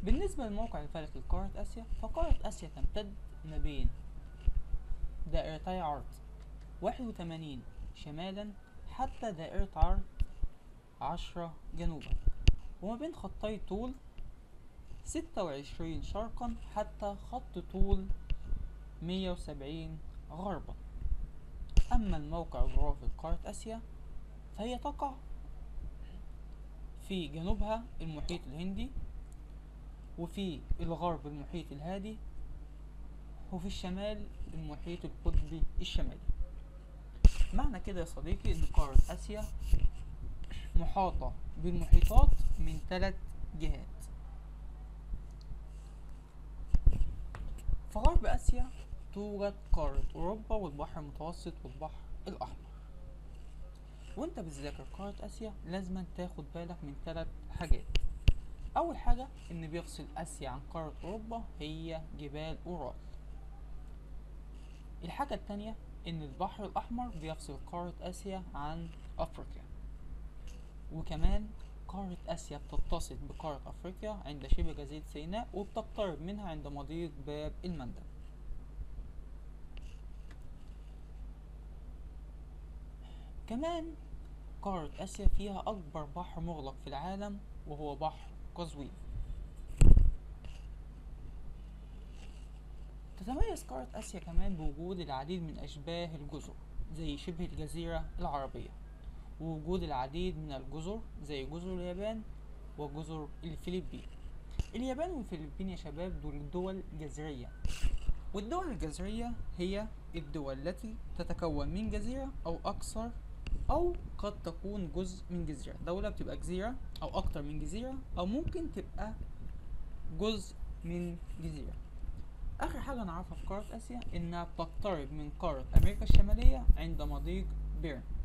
بالنسبة للموقع الفلكي لقارة آسيا فقارة آسيا تمتد ما بين دائرتي عرض واحد وتمانين شمالا حتى دائرة عرض عشرة جنوبا وما بين خطي طول ستة وعشرين شرقا حتى خط طول مية وسبعين غربا أما الموقع الجغرافي لقارة آسيا فهي تقع في جنوبها المحيط الهندي وفي الغرب المحيط الهادي وفي الشمال المحيط القطبي الشمالي معنى كده يا صديقي ان قارة اسيا محاطة بالمحيطات من ثلاث جهات في غرب اسيا توجد قارة اوروبا والبحر المتوسط والبحر الاحمر وانت بتذاكر قارة اسيا لازم تاخد بالك من ثلاث حاجات اول حاجة ان بيفصل اسيا عن قارة اوروبا هي جبال اورال الحاجة التانية ان البحر الاحمر بيفصل قارة اسيا عن افريقيا وكمان قارة اسيا بتتصل بقارة افريقيا عند شبه جزيرة سيناء وبتقترب منها عند مضيق باب المندب كمان قارة آسيا فيها أكبر بحر مغلق في العالم وهو بحر قزوين تتميز قارة آسيا كمان بوجود العديد من أشباه الجزر زي شبه الجزيرة العربية ووجود العديد من الجزر زي جزر اليابان وجزر الفلبين اليابان والفلبين يا شباب دول دول جزرية والدول الجزرية هي الدول التي تتكون من جزيرة أو أكثر أو قد تكون جزء من جزيرة دولة بتبقى جزيرة أو أكتر من جزيرة أو ممكن تبقى جزء من جزيرة آخر حاجة نعرفها في قارة آسيا إنها بتقترب من قارة أمريكا الشمالية عند مضيق بيرن